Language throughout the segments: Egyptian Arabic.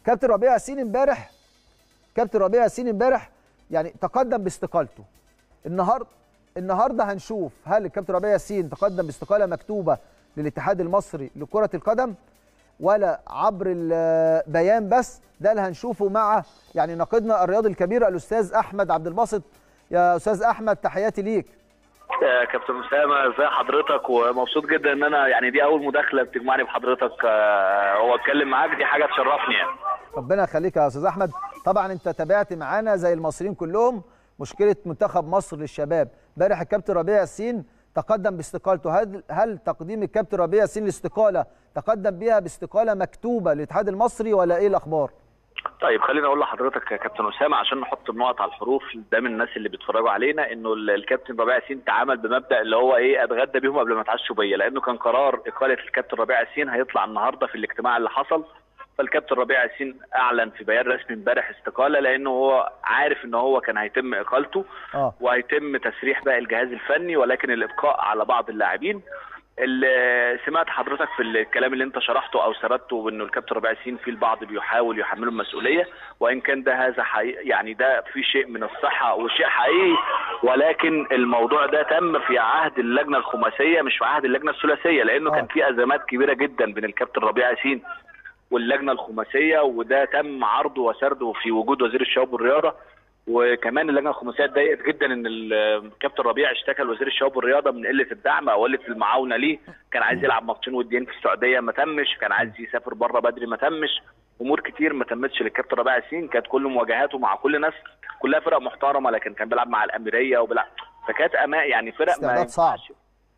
كابتن ربيع ياسين امبارح كابتن ربيع ياسين امبارح يعني تقدم باستقالته النهارده النهارده هنشوف هل الكابتن ربيع ياسين تقدم باستقاله مكتوبه للاتحاد المصري لكره القدم ولا عبر البيان بس ده اللي هنشوفه مع يعني ناقدنا الرياضي الكبير الاستاذ احمد عبد الباسط يا استاذ احمد تحياتي ليك يا كابتن اسامه ازي حضرتك ومبسوط جدا ان انا يعني دي اول مداخله بتجمعني بحضرتك آه، هو اتكلم معاك دي حاجه تشرفني يعني ربنا يخليك يا استاذ احمد طبعا انت تابعت معانا زي المصريين كلهم مشكله منتخب مصر للشباب امبارح الكابتن ربيع ياسين تقدم باستقالته هل هل تقديم الكابتن ربيع ياسين الاستقاله تقدم بيها باستقاله مكتوبه للاتحاد المصري ولا ايه الاخبار طيب خليني اقول لحضرتك يا كابتن اسامه عشان نحط النقط على الحروف قدام الناس اللي بيتفرجوا علينا انه ال- الكابتن ربيع ياسين تعامل بمبدا اللي هو ايه اتغدى بيهم قبل ما يتعشوا بيا لانه كان قرار اقاله الكابتن ربيع ياسين هيطلع النهارده في الاجتماع اللي حصل فالكابتن ربيع ياسين اعلن في بيان رسمي امبارح استقاله لانه هو عارف ان هو كان هيتم اقالته اه وهيتم تسريح باقي الجهاز الفني ولكن الابقاء على بعض اللاعبين اللي سمعت حضرتك في الكلام اللي انت شرحته او سردته انه الكابتن ربيع ياسين في البعض بيحاول يحمله المسؤوليه وان كان ده هذا حقيقي يعني ده في شيء من الصحه وشيء حقيقي ولكن الموضوع ده تم في عهد اللجنه الخماسيه مش في عهد اللجنه الثلاثيه لانه آه. كان في ازمات كبيره جدا بين الكابتن ربيع ياسين واللجنه الخماسيه وده تم عرضه وسرده في وجود وزير الشباب والرياضه وكمان اللجنه الخماسيه اتضايقت جدا ان الكابتن ربيع اشتكى لوزير الشباب والرياضه من قله الدعم او قله المعاونه ليه كان عايز يلعب ماتشين وديين في السعوديه ما تمش كان عايز يسافر بره بدري ما تمش امور كتير ما تمتش للكابتن ربيع ياسين كانت كل مواجهاته مع كل ناس كلها فرق محترمه لكن كان بيلعب مع الاميريه وبيلعب فكانت أما يعني فرق ما استعداد صعب. ينفعش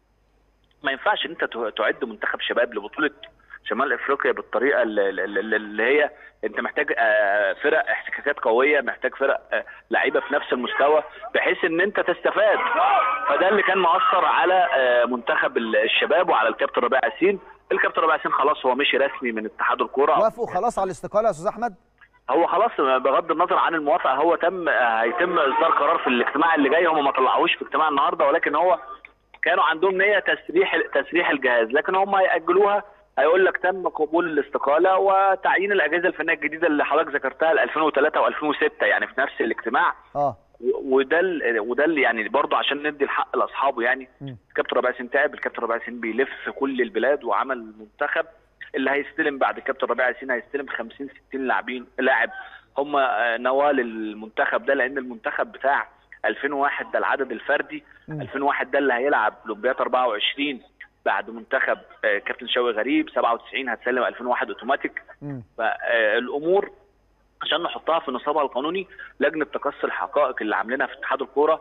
ما ينفعش ان انت تعد منتخب شباب لبطوله شمال افريقيا بالطريقه اللي, اللي اللي هي انت محتاج آه، فرق احتكاكات قويه محتاج فرق آه، لعيبه في نفس المستوى بحيث ان انت تستفاد فده اللي كان مؤثر على آه، منتخب الشباب وعلى الكابتن ربيع ياسين الكابتن ربيع ياسين خلاص هو مشي رسمي من اتحاد الكوره وافقوا خلاص على الاستقاله يا استاذ احمد هو خلاص بغض النظر عن الموافقه هو تم هيتم اصدار قرار في الاجتماع اللي جاي هم ما طلعوش في اجتماع النهارده ولكن هو كانوا عندهم نيه تسريح تسريح الجهاز لكن هم هياجلوها هيقول لك تم قبول الاستقاله وتعيين الاجهزه الفنيه الجديده اللي حضرتك ذكرتها ل 2003 و2006 يعني في نفس الاجتماع اه و- وده ال- وده اللي يعني برضه عشان ندي الحق لاصحابه يعني مم. الكابتن ربيع ياسين تعب الكابتن ربيع ياسين بيلف في كل البلاد وعمل منتخب اللي هيستلم بعد الكابتن ربيع ياسين هيستلم 50 60 لاعبين لاعب هم آه، نواه للمنتخب ده لان المنتخب بتاع 2001 ده العدد الفردي مم. 2001 ده اللي هيلعب اولمبياد 24 بعد منتخب آه، كابتن شوقي غريب 97 هتسلم 2001 اوتوماتيك مم. فالامور عشان نحطها في نصابها القانوني لجنه تقصي الحقائق اللي عاملينها في اتحاد الكوره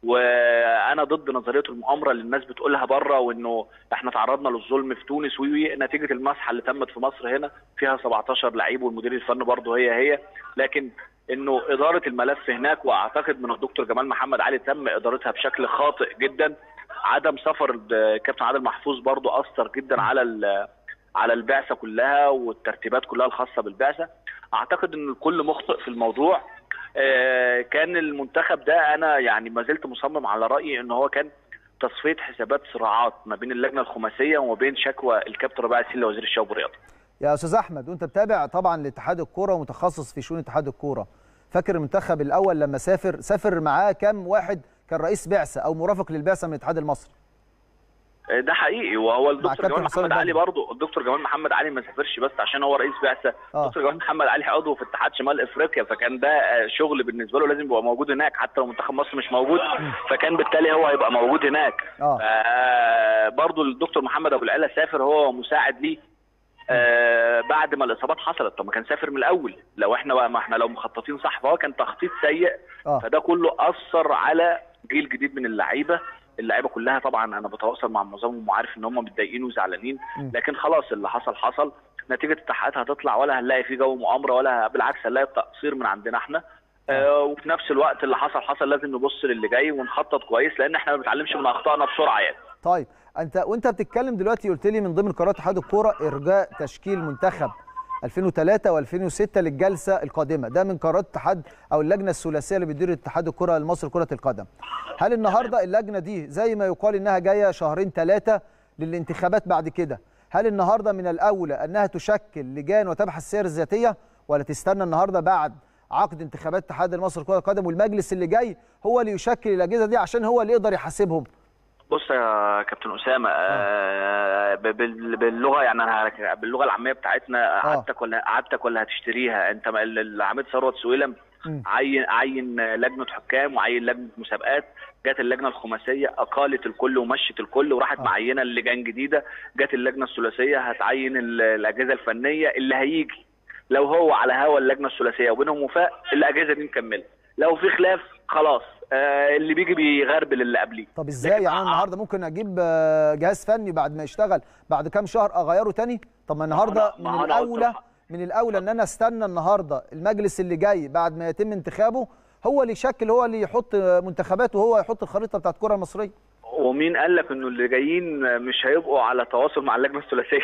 وانا ضد نظريه المؤامره اللي الناس بتقولها بره وانه احنا تعرضنا للظلم في تونس وي وي نتيجه المسحه اللي تمت في مصر هنا فيها 17 لعيب والمدير الفني برضه هي هي لكن انه اداره الملف هناك واعتقد من الدكتور جمال محمد علي تم ادارتها بشكل خاطئ جدا عدم سفر الكابتن عادل محفوظ برضه اثر جدا على ال- على البعثه كلها والترتيبات كلها الخاصه بالبعثه اعتقد ان الكل مخطئ في الموضوع آه، كان المنتخب ده انا يعني ما زلت مصمم على رايي ان هو كان تصفيه حسابات صراعات ما بين اللجنه الخماسيه وما بين شكوى الكابتن ربيع ياسين لوزير الشباب والرياضه يا استاذ احمد وانت بتابع طبعا لاتحاد الكوره ومتخصص في شؤون اتحاد الكوره فاكر المنتخب الاول لما سافر سافر معاه كام واحد كان رئيس بعثه او مرافق للبعثه من الاتحاد المصري ده حقيقي وهو الدكتور كابتن جمال حسام محمد علي البدري. برضه الدكتور جمال محمد علي ما سافرش بس عشان هو رئيس بعثه آه. الدكتور جمال محمد علي عضو في اتحاد شمال افريقيا فكان ده آه، شغل بالنسبه له لازم يبقى موجود هناك حتى لو منتخب مصر مش موجود فكان بالتالي هو هيبقى موجود هناك اه آه، برضو الدكتور محمد ابو العلا سافر هو مساعد ليه آه بعد ما الاصابات حصلت طب ما كان سافر من الاول لو احنا ما احنا لو مخططين صح فهو كان تخطيط سيء اه فده كله اثر على جيل جديد من اللعيبه اللعيبه كلها طبعا انا بتواصل مع معظمهم وعارف ان هم متضايقين وزعلانين مم. لكن خلاص اللي حصل حصل نتيجه التحقيقات هتطلع ولا هنلاقي في جو مؤامره ولا بالعكس هنلاقي تقصير من عندنا احنا آه وفي نفس الوقت اللي حصل حصل لازم نبص للي جاي ونخطط كويس لان احنا ما بنتعلمش من اخطائنا بسرعه يعني طيب انت وانت بتتكلم دلوقتي قلت لي من ضمن قرارات اتحاد الكوره ارجاء تشكيل منتخب 2003 و2006 للجلسه القادمه ده من قرارات اتحاد او اللجنه الثلاثيه اللي بتدير اتحاد الكره المصري كره القدم هل النهارده اللجنه دي زي ما يقال انها جايه شهرين ثلاثه للانتخابات بعد كده هل النهارده من الاولى انها تشكل لجان وتبحث السير الذاتيه ولا تستنى النهارده بعد عقد انتخابات اتحاد المصري لكره القدم والمجلس اللي جاي هو اللي يشكل الاجهزه دي عشان هو اللي يقدر يحاسبهم بص يا كابتن اسامه آه ب- بال- باللغه يعني انا باللغه العاميه بتاعتنا قعدتك ولا قعدتك ولا هتشتريها انت ما- ال- العميد ثروت سويلم مم. عين عين لجنه حكام وعين لجنه مسابقات جت اللجنه الخماسيه اقالت الكل ومشت الكل وراحت آه. معينه لجان جديده جت اللجنه الثلاثيه هتعين ال- الاجهزه الفنيه اللي هيجي لو هو على هوا اللجنه الثلاثيه وبينهم وفاق الاجهزه دي مكمله لو في خلاف خلاص آه اللي بيجي بيغربل اللي قبليه طب ازاي لكن يعني انا آه. النهارده ممكن اجيب آه، جهاز فني بعد ما يشتغل بعد كام شهر اغيره تاني طب ما النهارده أنا- من ما هو أنا قلت الاولى لح- من الاولى ان انا استنى النهارده المجلس اللي جاي بعد ما يتم انتخابه هو اللي يشكل هو اللي يحط آه، منتخباته وهو يحط الخريطه بتاعت الكره المصريه ومين قال لك انه اللي جايين مش هيبقوا على تواصل مع اللجنه الثلاثيه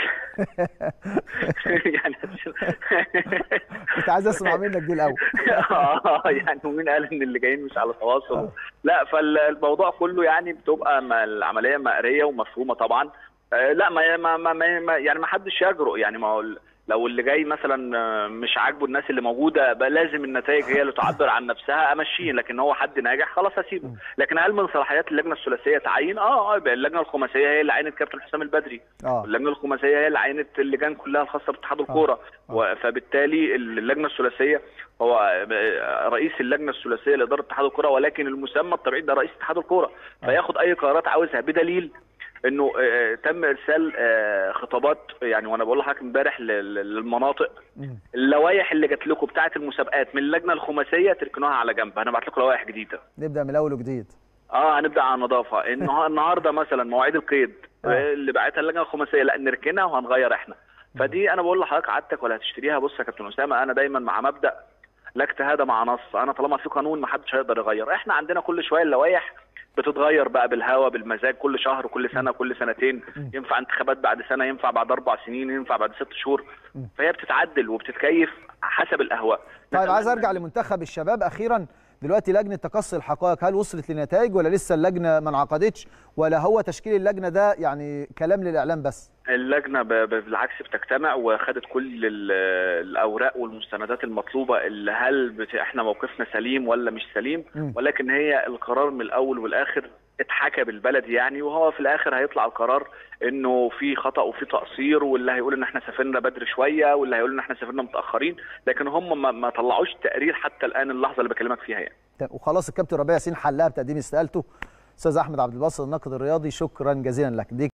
يعني كنت عايز اسمع منك دي الاول اه يعني ومين قال ان اللي جايين مش على تواصل لا فالموضوع كله يعني بتبقى ما- العمليه مقريه ومفهومه طبعا آه، لا ما ما ما ما- ما- يعني ما حدش يجرؤ يعني ما هو ال- لو اللي جاي مثلا آه، مش عاجبه الناس اللي موجوده بقى لازم النتائج هي اللي تعبر عن نفسها امشيه لكن هو حد ناجح خلاص اسيبه لكن هل من صلاحيات اللجنه الثلاثيه تعين اه اه يبقى اللجنه الخماسيه هي اللي عينت كابتن حسام البدري اه اللجنه الخماسيه هي اللي عينت اللجان كلها الخاصه باتحاد الكوره و- فبالتالي اللجنه الثلاثيه هو رئيس اللجنه الثلاثيه لاداره اتحاد الكوره ولكن المسمى الطبيعي ده رئيس اتحاد الكوره فياخد اي قرارات عاوزها بدليل انه آه، تم ارسال آه، خطابات يعني وانا بقول لحضرتك امبارح لل- للمناطق مم. اللوائح اللي جات لكم بتاعه المسابقات من اللجنه الخماسيه تركنوها على جنب انا بعت لكم لوائح جديده نبدا من الاول وجديد اه هنبدا على النظافه النها- النهارده مثلا مواعيد القيد آه. آه. اللي بعتها اللجنه الخماسيه لا نركنها وهنغير احنا فدي انا بقول لحضرتك عادتك ولا هتشتريها بص يا كابتن اسامه انا دايما مع مبدا لا اجتهاد مع نص انا طالما في قانون ما حدش هيقدر يغير احنا عندنا كل شويه اللوائح بتتغير بقى بالهوا بالمزاج كل شهر كل سنه كل سنتين ينفع انتخابات بعد سنه ينفع بعد اربع سنين ينفع بعد ست شهور فهي بتتعدل وبتتكيف حسب الاهواء طيب عايز ارجع لمنتخب الشباب اخيرا دلوقتي لجنه تقصي الحقائق هل وصلت لنتائج ولا لسه اللجنه ما انعقدتش ولا هو تشكيل اللجنه ده يعني كلام للاعلام بس اللجنه ب- ب- بالعكس بتجتمع وخدت كل ال- الاوراق والمستندات المطلوبه اللي هل بت... احنا موقفنا سليم ولا مش سليم مم. ولكن هي القرار من الاول والاخر اتحكى بالبلد يعني وهو في الاخر هيطلع القرار انه في خطا وفي تقصير واللي هيقول ان احنا سافرنا بدري شويه واللي هيقول ان احنا سافرنا متاخرين لكن هم ما, ما طلعوش تقرير حتى الان اللحظه اللي بكلمك فيها يعني طيب، وخلاص الكابتن ربيع ياسين حلها بتقديم استقالته استاذ احمد عبد الباسط الناقد الرياضي شكرا جزيلا لك دي